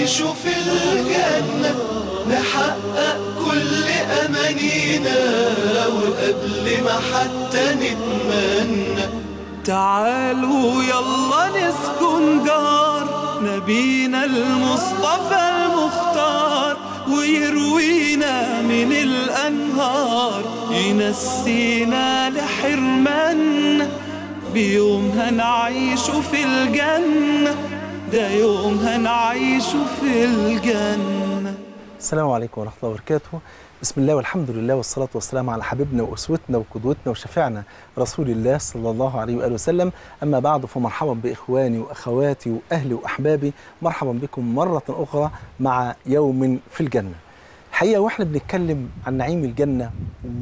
نعيش في الجنة نحقق كل أمانينا وقبل ما حتى نتمنى تعالوا يلا نسكن جار نبينا المصطفى المختار ويروينا من الأنهار ينسينا لحرمنا بيوم هنعيش في الجنة ده يوم هنعيش في الجنة السلام عليكم ورحمة الله وبركاته بسم الله والحمد لله والصلاة والسلام على حبيبنا وأسوتنا وقدوتنا وشفيعنا رسول الله صلى الله عليه وآله وسلم أما بعد فمرحبا بإخواني وأخواتي وأهلي وأحبابي مرحبا بكم مرة أخرى مع يوم في الجنة حقيقة وإحنا بنتكلم عن نعيم الجنة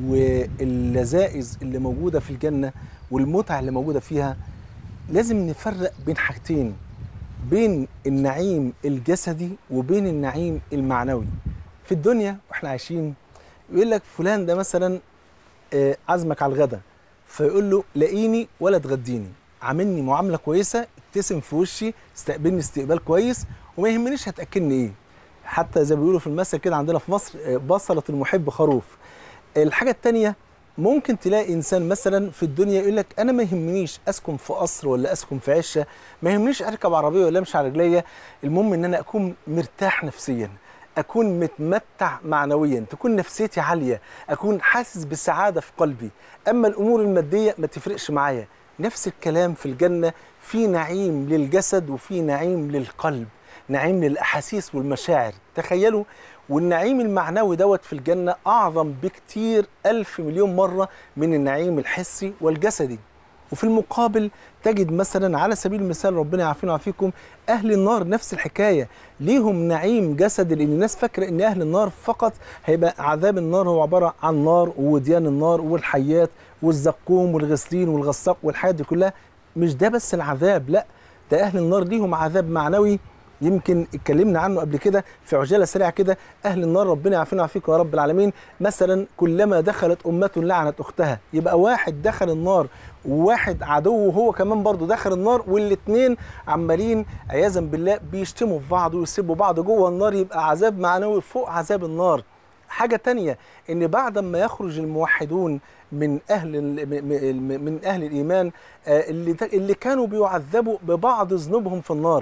واللذائذ اللي موجودة في الجنة والمتعة اللي موجودة فيها لازم نفرق بين حاجتين بين النعيم الجسدي وبين النعيم المعنوي في الدنيا واحنا عايشين يقول لك فلان ده مثلا آه، عزمك على الغدا فيقول له لاقيني ولا تغديني عاملني معامله كويسه ابتسم في وشي استقبلني استقبال كويس وما يهمنيش هتاكلني ايه حتى زي ما بيقولوا في المثل كده عندنا في مصر آه، بصله المحب خروف الحاجه الثانيه ممكن تلاقي انسان مثلا في الدنيا يقول لك انا ما يهمنيش اسكن في قصر ولا اسكن في عشه ما يهمنيش اركب عربيه ولا امشي على رجليا المهم ان انا اكون مرتاح نفسيا اكون متمتع معنويا تكون نفسيتي عاليه اكون حاسس بسعاده في قلبي اما الامور الماديه ما تفرقش معايا نفس الكلام في الجنه في نعيم للجسد وفي نعيم للقلب نعيم للاحاسيس والمشاعر تخيلوا والنعيم المعنوي دوت في الجنه اعظم بكتير الف مليون مره من النعيم الحسي والجسدي وفي المقابل تجد مثلا على سبيل المثال ربنا يعافينا ويعافيكم اهل النار نفس الحكايه ليهم نعيم جسدي لان الناس فاكره ان اهل النار فقط هيبقى عذاب النار هو عباره عن نار ووديان النار والحيات والزقوم والغسلين والغساق والحاجات دي كلها مش ده بس العذاب لا ده اهل النار ليهم عذاب معنوي يمكن اتكلمنا عنه قبل كده في عجاله سريعه كده اهل النار ربنا يعافينا ويعافيكم يا رب العالمين مثلا كلما دخلت امه لعنت اختها يبقى واحد دخل النار وواحد عدو هو كمان برضه دخل النار والاثنين عمالين عياذا بالله بيشتموا في بعض ويسبوا بعض جوه النار يبقى عذاب معنوي فوق عذاب النار حاجة تانية إن بعد ما يخرج الموحدون من أهل ال- م- م- من أهل الإيمان آه، اللي اللي كانوا بيعذبوا ببعض ذنوبهم في النار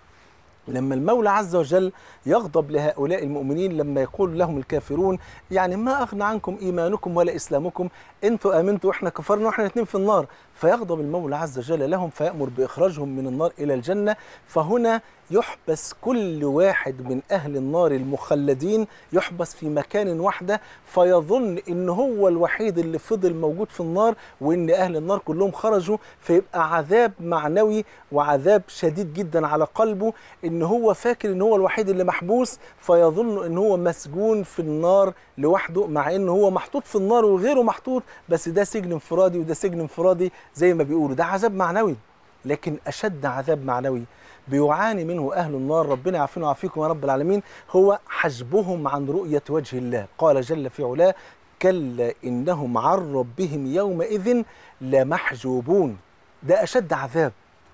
لما المولى عز وجل يغضب لهؤلاء المؤمنين لما يقول لهم الكافرون يعني ما أغنى عنكم إيمانكم ولا إسلامكم أنتوا آمنتوا وإحنا كفرنا وإحنا الاثنين في النار فيغضب المولى عز وجل لهم فيأمر بإخراجهم من النار إلى الجنة فهنا يحبس كل واحد من أهل النار المخلدين يحبس في مكان واحدة فيظن إن هو الوحيد اللي فضل موجود في النار وإن أهل النار كلهم خرجوا فيبقى عذاب معنوي وعذاب شديد جدا على قلبه إن هو فاكر إن هو الوحيد اللي محبوس فيظن إن هو مسجون في النار لوحده مع إن هو محطوط في النار وغيره محطوط بس ده سجن انفرادي وده سجن انفرادي زي ما بيقولوا ده عذاب معنوي لكن أشد عذاب معنوي بيعاني منه أهل النار ربنا يعافينا ويعافيكم يا رب العالمين هو حجبهم عن رؤية وجه الله قال جل في علاه كلا إنهم عن ربهم يومئذ لمحجوبون ده أشد عذاب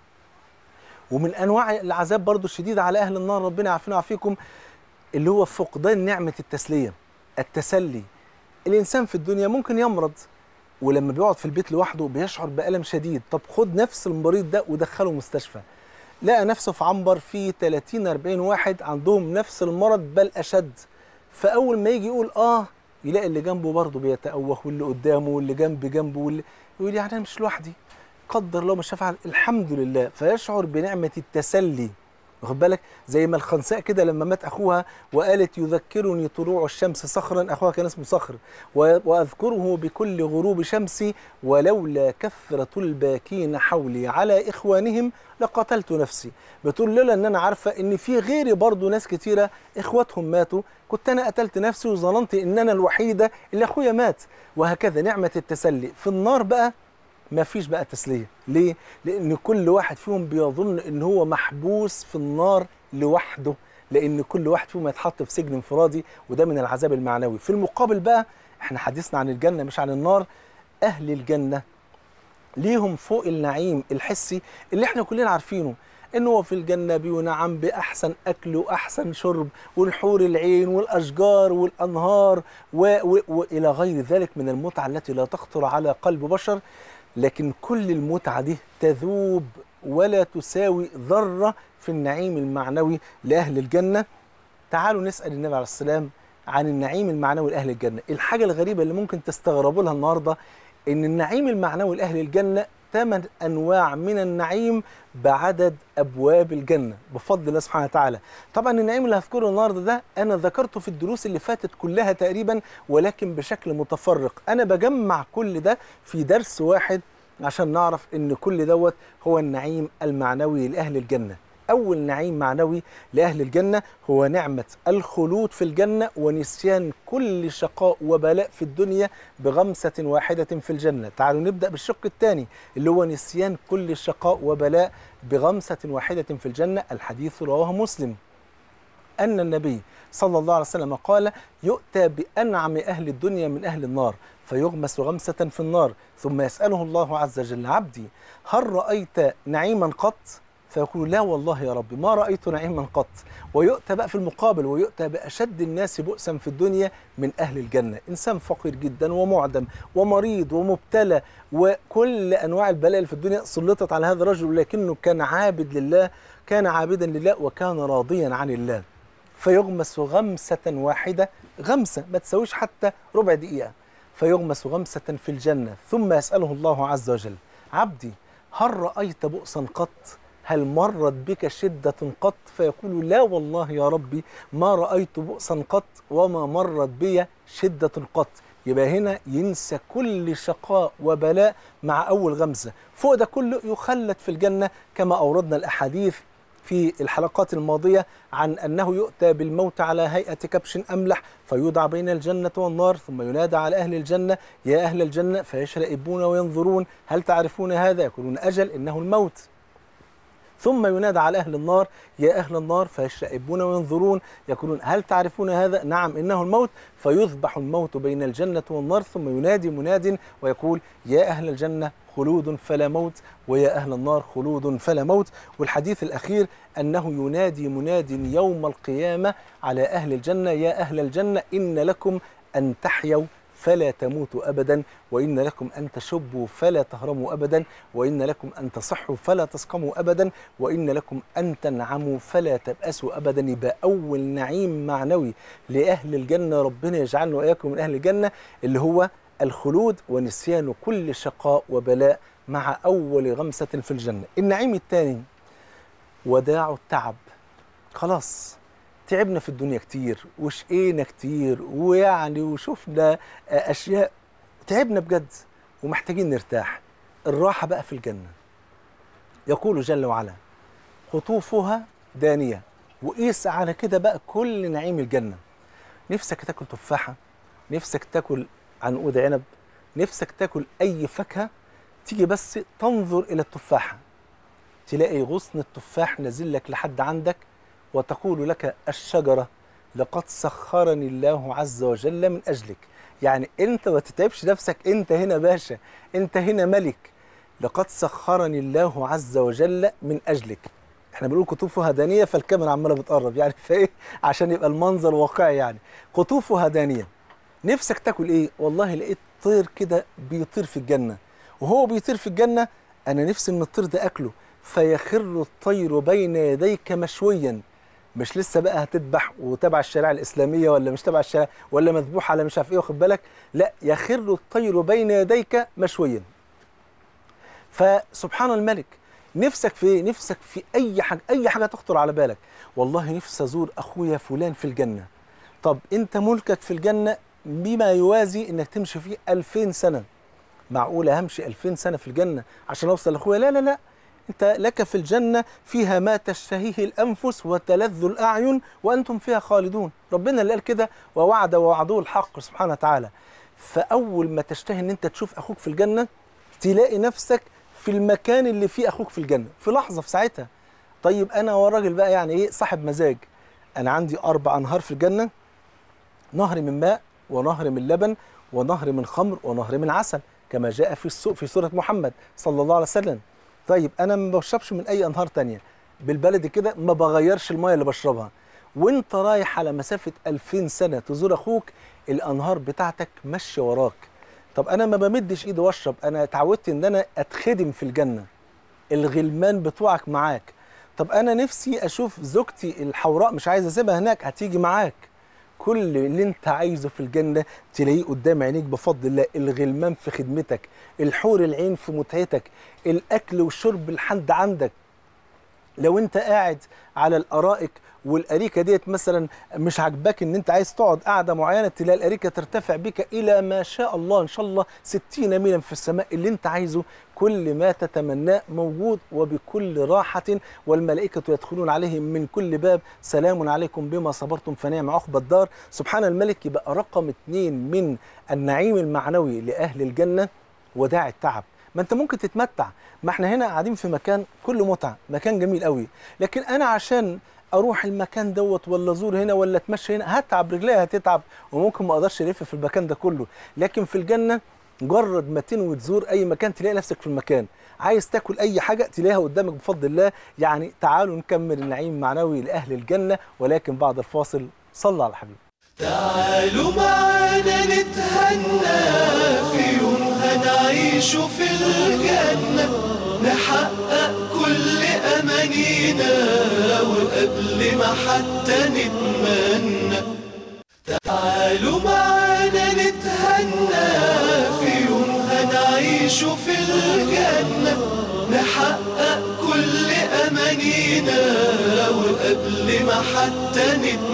ومن أنواع العذاب برضو الشديد على أهل النار ربنا يعافينا ويعافيكم اللي هو فقدان نعمة التسلية التسلي الإنسان في الدنيا ممكن يمرض ولما بيقعد في البيت لوحده بيشعر بألم شديد طب خد نفس المريض ده ودخله مستشفى لقى نفسه في عنبر فيه 30 40 واحد عندهم نفس المرض بل اشد فاول ما يجي يقول اه يلاقي اللي جنبه برضه بيتأوه واللي قدامه واللي جنب جنبه واللي يقول يعني انا مش لوحدي قدر الله ما شاء فعل الحمد لله فيشعر بنعمه التسلي واخد بالك زي ما الخنساء كده لما مات اخوها وقالت يذكرني طلوع الشمس صخرا اخوها كان اسمه صخر و- واذكره بكل غروب شمسي ولولا كثره الباكين حولي على اخوانهم لقتلت نفسي بتقول لولا ان انا عارفه ان في غيري برضو ناس كتيره اخواتهم ماتوا كنت انا قتلت نفسي وظننت ان انا الوحيده اللي اخويا مات وهكذا نعمه التسلي في النار بقى ما فيش بقى تسليه ليه لان كل واحد فيهم بيظن ان هو محبوس في النار لوحده لان كل واحد فيهم هيتحط في سجن انفرادي وده من العذاب المعنوي في المقابل بقى احنا حديثنا عن الجنه مش عن النار اهل الجنه ليهم فوق النعيم الحسي اللي احنا كلنا عارفينه ان هو في الجنه بينعم باحسن اكل واحسن شرب والحور العين والاشجار والانهار و... و... والى غير ذلك من المتعه التي لا تخطر على قلب بشر لكن كل المتعه دي تذوب ولا تساوي ذره في النعيم المعنوي لاهل الجنه تعالوا نسال النبي عليه السلام عن النعيم المعنوي لاهل الجنه الحاجه الغريبه اللي ممكن تستغربوا لها النهارده ان النعيم المعنوي لاهل الجنه ثمان انواع من النعيم بعدد ابواب الجنه بفضل الله سبحانه وتعالى طبعا النعيم اللي هذكره النهارده ده انا ذكرته في الدروس اللي فاتت كلها تقريبا ولكن بشكل متفرق انا بجمع كل ده في درس واحد عشان نعرف ان كل دوت هو النعيم المعنوي لاهل الجنه أول نعيم معنوي لأهل الجنة هو نعمة الخلود في الجنة ونسيان كل شقاء وبلاء في الدنيا بغمسة واحدة في الجنة تعالوا نبدأ بالشق الثاني اللي هو نسيان كل شقاء وبلاء بغمسة واحدة في الجنة الحديث رواه مسلم أن النبي صلى الله عليه وسلم قال يؤتى بأنعم أهل الدنيا من أهل النار فيغمس غمسة في النار ثم يسأله الله عز وجل عبدي هل رأيت نعيما قط؟ فيقول لا والله يا رب ما رأيت نعيما قط ويؤتى بقى في المقابل ويؤتى بأشد الناس بؤسا في الدنيا من أهل الجنة إنسان فقير جدا ومعدم ومريض ومبتلى وكل أنواع البلاء اللي في الدنيا سلطت على هذا الرجل لكنه كان عابد لله كان عابدا لله وكان راضيا عن الله فيغمس غمسة واحدة غمسة ما تسويش حتى ربع دقيقة فيغمس غمسة في الجنة ثم يسأله الله عز وجل عبدي هل رأيت بؤسا قط هل مرت بك شدة قط فيقول لا والله يا ربي ما رأيت بؤسا قط وما مرت بي شدة قط يبقى هنا ينسى كل شقاء وبلاء مع أول غمزة فوق ده كله يخلد في الجنة كما أوردنا الأحاديث في الحلقات الماضية عن أنه يؤتى بالموت على هيئة كبش أملح فيوضع بين الجنة والنار ثم ينادى على أهل الجنة يا أهل الجنة فيشرئبون وينظرون هل تعرفون هذا يقولون أجل إنه الموت ثم ينادى على أهل النار يا أهل النار فيشرئبون وينظرون يقولون هل تعرفون هذا؟ نعم إنه الموت فيذبح الموت بين الجنة والنار ثم ينادي مناد ويقول يا أهل الجنة خلود فلا موت ويا أهل النار خلود فلا موت والحديث الأخير أنه ينادي مناد يوم القيامة على أهل الجنة يا أهل الجنة إن لكم أن تحيوا فلا تموتوا أبدا وإن لكم أن تشبوا فلا تهرموا أبدا وإن لكم أن تصحوا فلا تسقموا أبدا وإن لكم أن تنعموا فلا تبأسوا أبدا يبقى أول نعيم معنوي لأهل الجنة ربنا يجعلنا وإياكم من أهل الجنة اللي هو الخلود ونسيان كل شقاء وبلاء مع أول غمسة في الجنة النعيم الثاني وداع التعب خلاص تعبنا في الدنيا كتير وشقينا كتير ويعني وشفنا أشياء تعبنا بجد ومحتاجين نرتاح الراحة بقى في الجنة يقول جل وعلا قطوفها دانية وقيس على كده بقى كل نعيم الجنة نفسك تاكل تفاحة نفسك تاكل عنقود عنب نفسك تاكل أي فاكهة تيجي بس تنظر إلى التفاحة تلاقي غصن التفاح نازل لك لحد عندك وتقول لك الشجرة لقد سخرني الله عز وجل من أجلك يعني أنت ما تتعبش نفسك أنت هنا باشا أنت هنا ملك لقد سخرني الله عز وجل من أجلك احنا بنقول قطوفها دانية فالكاميرا عمالة بتقرب يعني فايه عشان يبقى المنظر واقعي يعني قطوفها دانية نفسك تاكل ايه والله لقيت طير كده بيطير في الجنة وهو بيطير في الجنة انا نفسي ان الطير ده اكله فيخر الطير بين يديك مشويا مش لسه بقى هتذبح وتبع الشريعه الاسلاميه ولا مش تبع الشريعه ولا مذبوح على مش عارف ايه واخد بالك لا يخر الطير بين يديك مشويا فسبحان الملك نفسك في ايه نفسك في اي حاجه اي حاجه تخطر على بالك والله نفسي ازور اخويا فلان في الجنه طب انت ملكك في الجنه بما يوازي انك تمشي فيه 2000 سنه معقوله همشي 2000 سنه في الجنه عشان اوصل لاخويا لا لا لا انت لك في الجنه فيها ما تشتهيه الانفس وتلذ الاعين وانتم فيها خالدون ربنا اللي قال كده ووعد ووعده الحق سبحانه وتعالى فاول ما تشتهي ان انت تشوف اخوك في الجنه تلاقي نفسك في المكان اللي فيه اخوك في الجنه في لحظه في ساعتها طيب انا وراجل بقى يعني ايه صاحب مزاج انا عندي اربع انهار في الجنه نهر من ماء ونهر من لبن ونهر من خمر ونهر من عسل كما جاء في السوق في سوره محمد صلى الله عليه وسلم طيب انا ما بشربش من اي انهار تانية بالبلدي كده ما بغيرش الميه اللي بشربها وانت رايح على مسافه 2000 سنه تزور اخوك الانهار بتاعتك ماشيه وراك طب انا ما بمدش ايدي واشرب انا اتعودت ان انا اتخدم في الجنه الغلمان بتوعك معاك طب انا نفسي اشوف زوجتي الحوراء مش عايز اسيبها هناك هتيجي معاك كل اللي انت عايزه في الجنه تلاقيه قدام عينيك بفضل الله الغلمان في خدمتك الحور العين في متعتك الاكل والشرب لحد عندك لو انت قاعد على الارائك والاريكه ديت مثلا مش عاجباك ان انت عايز تقعد قاعده معينه تلاقي الاريكه ترتفع بك الى ما شاء الله ان شاء الله 60 ميلا في السماء اللي انت عايزه كل ما تتمناه موجود وبكل راحه والملائكه يدخلون عليهم من كل باب سلام عليكم بما صبرتم فنعم عقبى الدار سبحان الملك يبقى رقم اثنين من النعيم المعنوي لاهل الجنه وداع التعب ما انت ممكن تتمتع ما احنا هنا قاعدين في مكان كله متعه مكان جميل قوي لكن انا عشان اروح المكان دوت ولا ازور هنا ولا اتمشى هنا هتعب رجلي هتتعب وممكن ما اقدرش الف في المكان ده كله لكن في الجنه مجرد ما تنوي تزور اي مكان تلاقي نفسك في المكان عايز تاكل اي حاجه تلاقيها قدامك بفضل الله يعني تعالوا نكمل النعيم المعنوي لاهل الجنه ولكن بعد الفاصل صلى على الحبيب تعالوا معانا نتهنى في يوم هنعيش في الجنة نحقق كل أمانينا وقبل ما حتى نتمنى تعالوا معانا نتهنى في يوم هنعيش في الجنة نحقق كل أمانينا وقبل ما حتى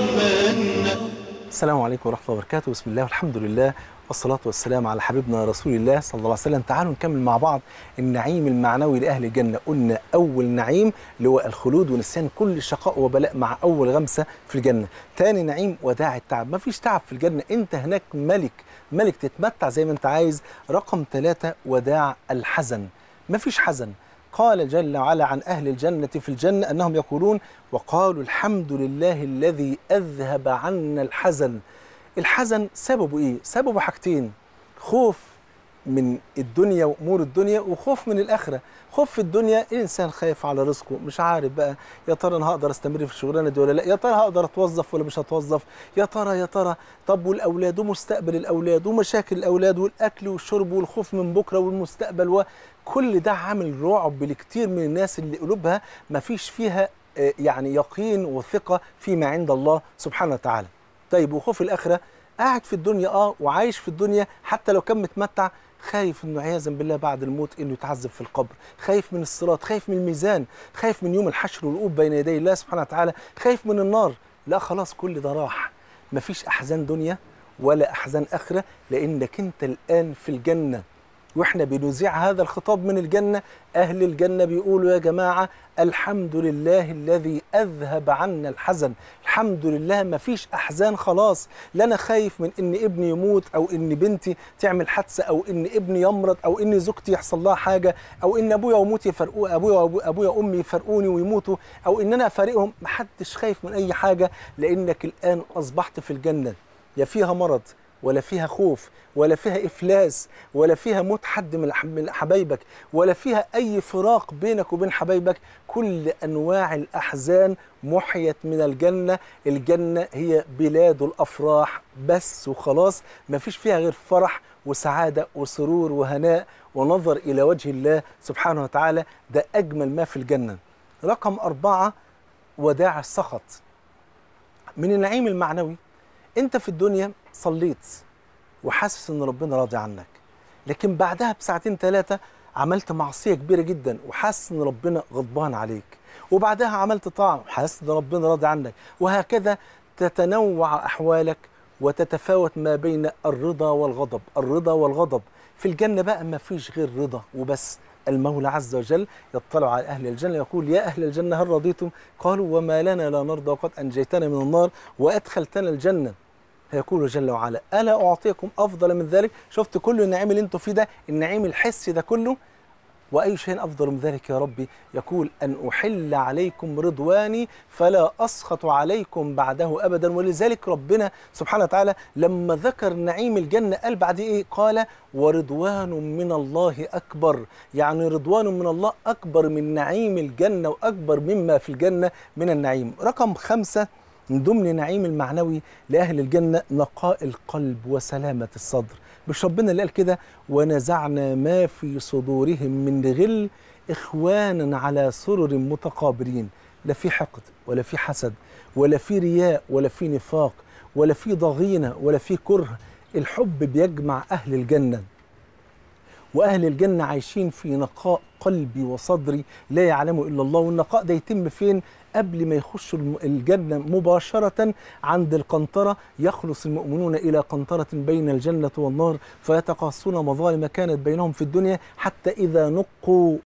نتمنى السلام عليكم ورحمه الله وبركاته بسم الله والحمد لله والصلاة والسلام على حبيبنا رسول الله صلى الله عليه وسلم تعالوا نكمل مع بعض النعيم المعنوي لأهل الجنة قلنا أول نعيم اللي هو الخلود ونسيان كل شقاء وبلاء مع أول غمسة في الجنة تاني نعيم وداع التعب ما فيش تعب في الجنة أنت هناك ملك ملك تتمتع زي ما أنت عايز رقم ثلاثة وداع الحزن ما فيش حزن قال جل وعلا عن أهل الجنة في الجنة أنهم يقولون وقالوا الحمد لله الذي أذهب عنا الحزن الحزن سببه إيه؟ سببه حاجتين خوف من الدنيا وامور الدنيا وخوف من الاخره خوف في الدنيا الانسان خايف على رزقه مش عارف بقى يا ترى انا هقدر استمر في الشغلانه دي ولا لا يا ترى هقدر اتوظف ولا مش هتوظف يا ترى يا ترى طب والاولاد ومستقبل الاولاد ومشاكل الاولاد والاكل والشرب والخوف من بكره والمستقبل وكل ده عامل رعب لكتير من الناس اللي قلوبها ما فيش فيها آه، يعني يقين وثقه فيما عند الله سبحانه وتعالى طيب وخوف الاخره قاعد في الدنيا اه وعايش في الدنيا حتى لو كان متمتع خايف انه عياذا بالله بعد الموت انه يتعذب في القبر خايف من الصراط خايف من الميزان خايف من يوم الحشر والوقوف بين يدي الله سبحانه وتعالى خايف من النار لا خلاص كل ده راح مفيش احزان دنيا ولا احزان اخره لانك انت الان في الجنه واحنا بنذيع هذا الخطاب من الجنه اهل الجنه بيقولوا يا جماعه الحمد لله الذي اذهب عنا الحزن الحمد لله ما فيش احزان خلاص لا انا خايف من ان ابني يموت او ان بنتي تعمل حادثه او ان ابني يمرض او ان زوجتي يحصل لها حاجه او ان ابويا واموتي يفرقوا ابويا وأبو- ابويا وامي يفرقوني ويموتوا او ان انا افارقهم محدش خايف من اي حاجه لانك الان اصبحت في الجنه يا فيها مرض ولا فيها خوف ولا فيها افلاس ولا فيها موت حد من الح- من حبايبك ولا فيها اي فراق بينك وبين حبايبك كل انواع الاحزان محيت من الجنه الجنه هي بلاد الافراح بس وخلاص ما فيش فيها غير فرح وسعاده وسرور وهناء ونظر الى وجه الله سبحانه وتعالى ده اجمل ما في الجنه رقم أربعة وداع السخط من النعيم المعنوي انت في الدنيا صليت وحاسس ان ربنا راضي عنك لكن بعدها بساعتين ثلاثة عملت معصية كبيرة جدا وحاسس ان ربنا غضبان عليك وبعدها عملت طاعة وحاسس ان ربنا راضي عنك وهكذا تتنوع احوالك وتتفاوت ما بين الرضا والغضب الرضا والغضب في الجنة بقى ما فيش غير رضا وبس المولى عز وجل يطلع على أهل الجنة يقول يا أهل الجنة هل رضيتم قالوا وما لنا لا نرضى وقد أنجيتنا من النار وأدخلتنا الجنة فيقول جل وعلا ألا أعطيكم أفضل من ذلك شفت كل النعيم اللي انتوا فيه ده النعيم الحسي ده كله وأي شيء أفضل من ذلك يا ربي يقول أن أحل عليكم رضواني فلا أسخط عليكم بعده أبدا ولذلك ربنا سبحانه وتعالى لما ذكر نعيم الجنة قال بعد إيه قال ورضوان من الله أكبر يعني رضوان من الله أكبر من نعيم الجنة وأكبر مما في الجنة من النعيم رقم خمسة من ضمن نعيم المعنوي لأهل الجنة نقاء القلب وسلامة الصدر مش ربنا اللي قال كده ونزعنا ما في صدورهم من غل إخوانا على سرر متقابلين لا في حقد ولا في حسد ولا في رياء ولا في نفاق ولا في ضغينة ولا في كره الحب بيجمع أهل الجنة وأهل الجنة عايشين في نقاء قلبي وصدري لا يعلمه إلا الله والنقاء ده يتم فين قبل ما يخشوا الم- الجنة مباشرة عند القنطرة يخلص المؤمنون إلى قنطرة بين الجنة والنار فيتقاصون مظالم كانت بينهم في الدنيا حتى إذا نقوا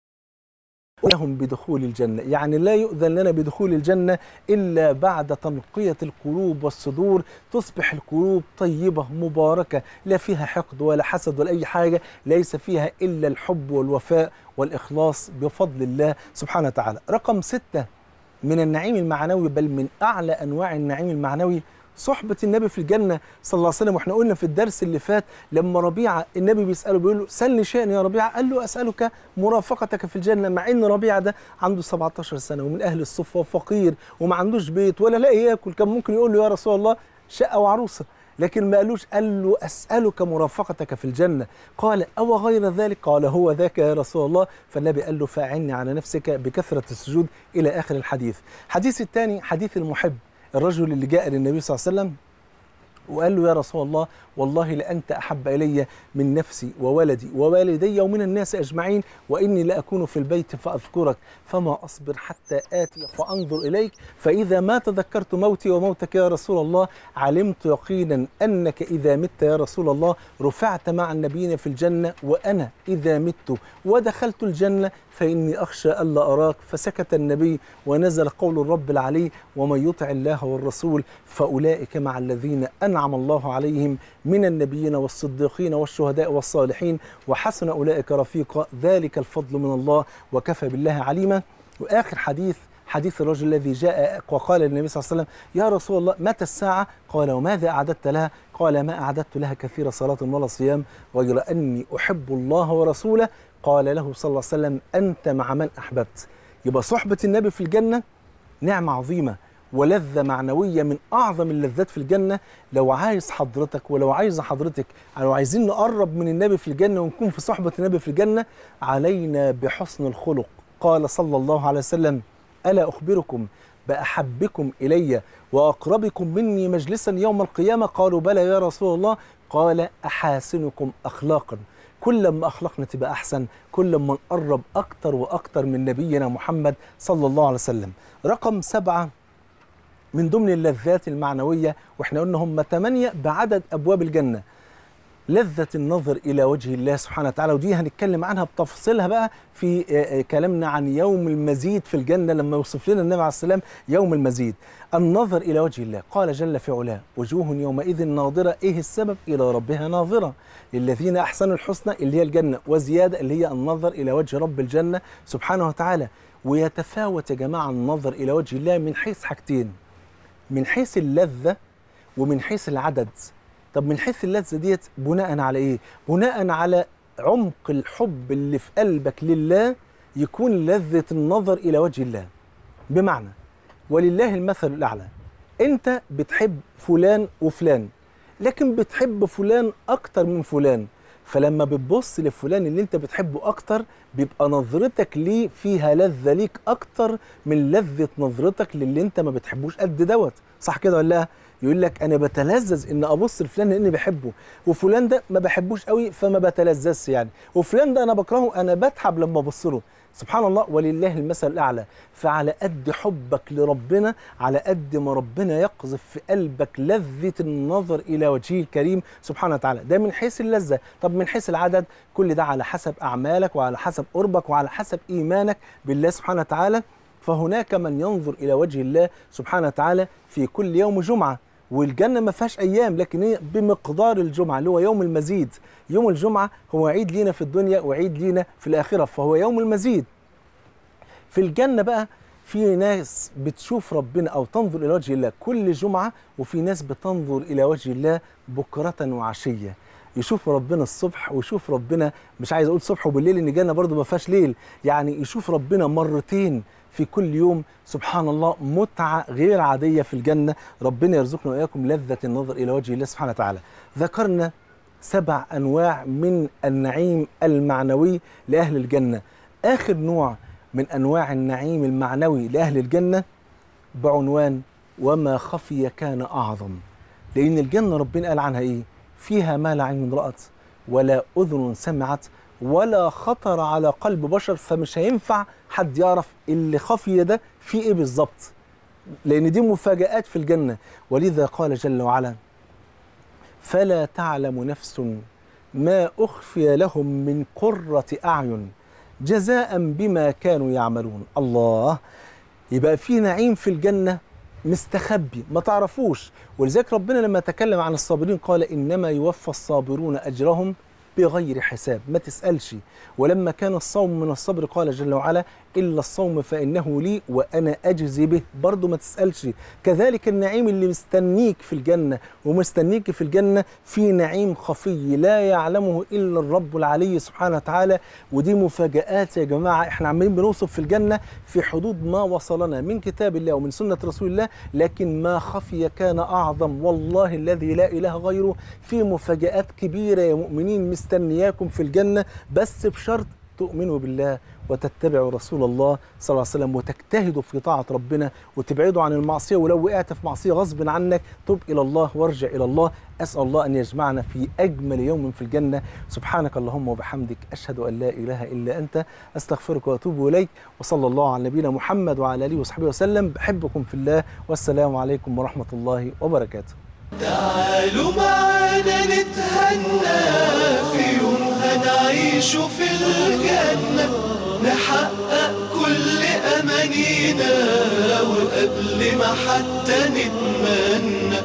لهم بدخول الجنة يعني لا يؤذن لنا بدخول الجنة إلا بعد تنقية القلوب والصدور تصبح القلوب طيبة مباركة لا فيها حقد ولا حسد ولا أي حاجة ليس فيها إلا الحب والوفاء والإخلاص بفضل الله سبحانه وتعالى رقم ستة من النعيم المعنوي بل من أعلى أنواع النعيم المعنوي صحبة النبي في الجنة صلى الله عليه وسلم واحنا قلنا في الدرس اللي فات لما ربيعة النبي بيسأله بيقول له سلني شيئا يا ربيعة قال له أسألك مرافقتك في الجنة مع إن ربيعة ده عنده 17 سنة ومن أهل الصفة وفقير وما عندوش بيت ولا لاقي ياكل كان ممكن يقول له يا رسول الله شقة وعروسة لكن ما قالوش قال له أسألك مرافقتك في الجنة قال أو غير ذلك قال هو ذاك يا رسول الله فالنبي قال له فأعني على نفسك بكثرة السجود إلى آخر الحديث حديث الثاني حديث المحب الرجل اللي جاء للنبي صلى الله عليه وسلم وقال له يا رسول الله والله لأنت أحب إلي من نفسي وولدي ووالدي ومن الناس أجمعين وإني لأكون في البيت فأذكرك فما أصبر حتى آتي فأنظر إليك فإذا ما تذكرت موتي وموتك يا رسول الله علمت يقينا أنك إذا مت يا رسول الله رفعت مع النبيين في الجنة وأنا إذا مت ودخلت الجنة فإني أخشى ألا أراك فسكت النبي ونزل قول الرب العلي ومن يطع الله والرسول فأولئك مع الذين أنعم الله عليهم من النبيين والصديقين والشهداء والصالحين وحسن أولئك رفيقا ذلك الفضل من الله وكفى بالله عليما وآخر حديث حديث الرجل الذي جاء وقال للنبي صلى الله عليه وسلم يا رسول الله متى الساعة قال وماذا أعددت لها قال ما أعددت لها كثير صلاة ولا صيام غير أني أحب الله ورسوله قال له صلى الله عليه وسلم أنت مع من أحببت يبقى صحبة النبي في الجنة نعمة عظيمة ولذة معنوية من أعظم اللذات في الجنة لو عايز حضرتك ولو عايز حضرتك لو عايزين نقرب من النبي في الجنة ونكون في صحبة النبي في الجنة علينا بحسن الخلق قال صلى الله عليه وسلم ألا أخبركم بأحبكم إلي وأقربكم مني مجلسا يوم القيامة قالوا بلى يا رسول الله قال أحاسنكم أخلاقا كل ما أخلاقنا تبقى أحسن كل ما نقرب أكتر وأكتر من نبينا محمد صلى الله عليه وسلم رقم سبعة من ضمن اللذات المعنوية وإحنا قلنا هم ثمانية بعدد أبواب الجنة لذة النظر إلى وجه الله سبحانه وتعالى ودي هنتكلم عنها بتفصيلها بقى في آه، آه، كلامنا عن يوم المزيد في الجنة لما يوصف لنا النبي عليه السلام يوم المزيد النظر إلى وجه الله قال جل في علاه وجوه يومئذ ناظرة إيه السبب إلى ربها ناظرة للذين أحسنوا الحسنى اللي هي الجنة وزيادة اللي هي النظر إلى وجه رب الجنة سبحانه وتعالى ويتفاوت يا جماعة النظر إلى وجه الله من حيث حاجتين من حيث اللذة ومن حيث العدد طب من حيث اللذة ديت بناء على ايه؟ بناء على عمق الحب اللي في قلبك لله يكون لذة النظر إلى وجه الله بمعنى ولله المثل الأعلى أنت بتحب فلان وفلان لكن بتحب فلان أكتر من فلان فلما بتبص لفلان اللي انت بتحبه اكتر بيبقى نظرتك ليه فيها لذة ليك اكتر من لذة نظرتك للي انت ما بتحبوش قد دوت صح كده ولا لا يقول لك انا بتلذذ ان ابص لفلان لاني بحبه وفلان ده ما بحبوش قوي فما بتلذذش يعني وفلان ده انا بكرهه انا بتعب لما ابص له سبحان الله ولله المثل الاعلى فعلى قد حبك لربنا على قد ما ربنا يقذف في قلبك لذة النظر الى وجهه الكريم سبحانه وتعالى ده من حيث اللذة طب من حيث العدد كل ده على حسب اعمالك وعلى حسب قربك وعلى حسب ايمانك بالله سبحانه وتعالى فهناك من ينظر الى وجه الله سبحانه وتعالى في كل يوم جمعه والجنة ما فيهاش أيام لكن هي بمقدار الجمعة اللي هو يوم المزيد يوم الجمعة هو عيد لينا في الدنيا وعيد لينا في الآخرة فهو يوم المزيد في الجنة بقى في ناس بتشوف ربنا أو تنظر إلى وجه الله كل جمعة وفي ناس بتنظر إلى وجه الله بكرة وعشية يشوف ربنا الصبح ويشوف ربنا مش عايز اقول صبح وبالليل ان الجنه برضه ما فيهاش ليل يعني يشوف ربنا مرتين في كل يوم سبحان الله متعه غير عاديه في الجنه ربنا يرزقنا واياكم لذه النظر الى وجه الله سبحانه وتعالى ذكرنا سبع انواع من النعيم المعنوي لاهل الجنه اخر نوع من انواع النعيم المعنوي لاهل الجنه بعنوان وما خفي كان اعظم لان الجنه ربنا قال عنها ايه فيها ما لا عين رأت ولا أذن سمعت ولا خطر على قلب بشر فمش هينفع حد يعرف اللي خفي ده فيه ايه بالظبط لأن دي مفاجآت في الجنة ولذا قال جل وعلا فلا تعلم نفس ما أخفي لهم من قرة أعين جزاء بما كانوا يعملون الله يبقى في نعيم في الجنة مستخبي ما تعرفوش ولذلك ربنا لما تكلم عن الصابرين قال انما يوفى الصابرون اجرهم بغير حساب ما تسالش ولما كان الصوم من الصبر قال جل وعلا الا الصوم فانه لي وانا اجزي به برضه ما تسالش كذلك النعيم اللي مستنيك في الجنه ومستنيك في الجنه في نعيم خفي لا يعلمه الا الرب العلي سبحانه وتعالى ودي مفاجات يا جماعه احنا عمالين بنوصف في الجنه في حدود ما وصلنا من كتاب الله ومن سنه رسول الله لكن ما خفي كان اعظم والله الذي لا اله غيره في مفاجات كبيره يا مؤمنين مستنياكم في الجنه بس بشرط تؤمنوا بالله وتتبعوا رسول الله صلى الله عليه وسلم وتجتهدوا في طاعة ربنا وتبعدوا عن المعصية ولو وقعت في معصية غصب عنك تب إلى الله وارجع إلى الله أسأل الله أن يجمعنا في أجمل يوم في الجنة سبحانك اللهم وبحمدك أشهد أن لا إله إلا أنت أستغفرك وأتوب إليك وصلى الله على نبينا محمد وعلى آله وصحبه وسلم بحبكم في الله والسلام عليكم ورحمة الله وبركاته تعالوا معانا نتهنى في يوم هنعيش في الجنة نحقق كل أمانينا وقبل ما حتى نتمنى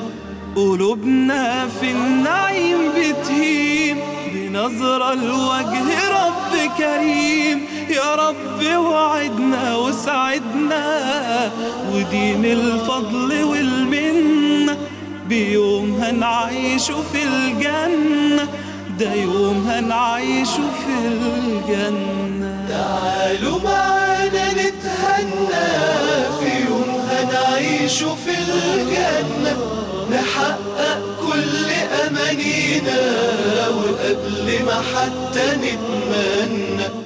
قلوبنا في النعيم بتهيم بنظرة لوجه رب كريم يا رب وعدنا وسعدنا ودين الفضل والمنة بيوم هنعيشه في الجنة ده يوم هنعيشه في الجنة تعالوا معانا نتهنى في يوم هنعيشه في الجنة نحقق كل أمانينا وقبل ما حتى نتمنى